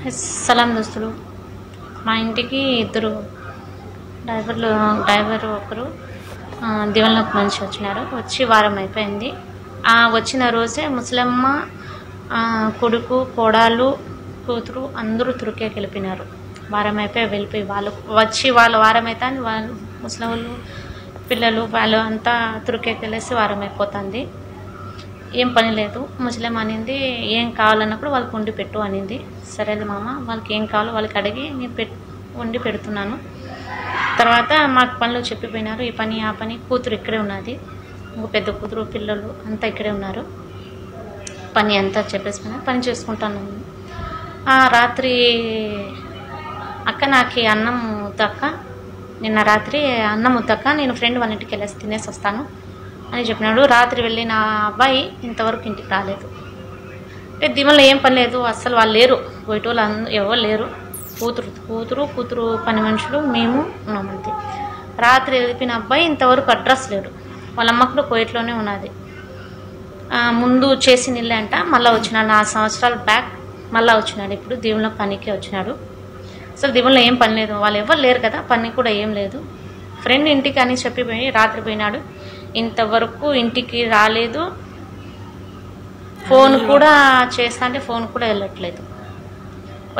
సలాం దోస్తులు మా ఇంటికి ఇద్దరు డ్రైవర్లు డ్రైవర్ ఒకరు ఆ, దివంలోకి మంచి వచ్చినారు వచ్చి వారం అయిపోయింది ఆ వచ్చిన రోజే ముసలమ్మ ఆ, కొడుకు కోడలు కూతురు అందరూ తురుకేకి వెళ్ళిపోయినారు వారం అయిపోయి వెళ్ళిపోయి వాళ్ళు వచ్చి వాళ్ళు వారం అయితే వాళ్ళు ముసలి వాళ్ళు పిల్లలు వాళ్ళు అంతా తురుకేకి వెళ్ళేసి వారం అయిపోతుంది ఏం పని లేదు ముసలేం అనింది ఏం కావాలన్నప్పుడు వాళ్ళకి వండి పెట్టు అనింది సరేలే మామ వాళ్ళకి ఏం కావాలో వాళ్ళకి అడిగి నేను పెట్ వండి పెడుతున్నాను తర్వాత మాకు పనులు చెప్పిపోయినారు ఈ పని ఆ పని కూతురు ఇక్కడే ఉన్నది ఇంకో పెద్ద కూతురు పిల్లలు అంతా ఇక్కడే ఉన్నారు పని అంతా చెప్పేసి పని చేసుకుంటాను ఆ రాత్రి అక్క నాకు అన్నం వద్దక్క నిన్న రాత్రి అన్నం వద్దక్క నేను ఫ్రెండ్ వాళ్ళ ఇంటికి వెళ్ళేసి తినేసి వస్తాను అని చెప్పినాడు రాత్రి వెళ్ళిన అబ్బాయి ఇంతవరకు ఇంటికి రాలేదు అంటే దిమలో ఏం పని లేదు అస్సలు వాళ్ళు లేరు బయటోళ్ళు అంద ఎవరు లేరు కూతురు కూతురు కూతురు పని మనుషులు మేము ఉన్నామంతే రాత్రి వెళ్ళిపోయిన అబ్బాయి ఇంతవరకు అడ్రస్ లేడు వాళ్ళ అమ్మ కూడా కోయిట్లోనే ఉన్నది ఆ, ముందు చేసి నిల్లే అంట మళ్ళీ వచ్చినాడు నాలుగు సంవత్సరాల బ్యాక్ మళ్ళీ వచ్చినాడు ఇప్పుడు దీవులో పనికి వచ్చినాడు అసలు దీవుల్లో ఏం పని లేదు వాళ్ళు ఎవరు లేరు కదా పని కూడా ఏం లేదు ఫ్రెండ్ ఇంటికి అని చెప్పిపోయి రాత్రి పోయినాడు ఇంతవరకు ఇంటికి రాలేదు ఫోన్ కూడా చేస్తా అంటే ఫోన్ కూడా వెళ్ళట్లేదు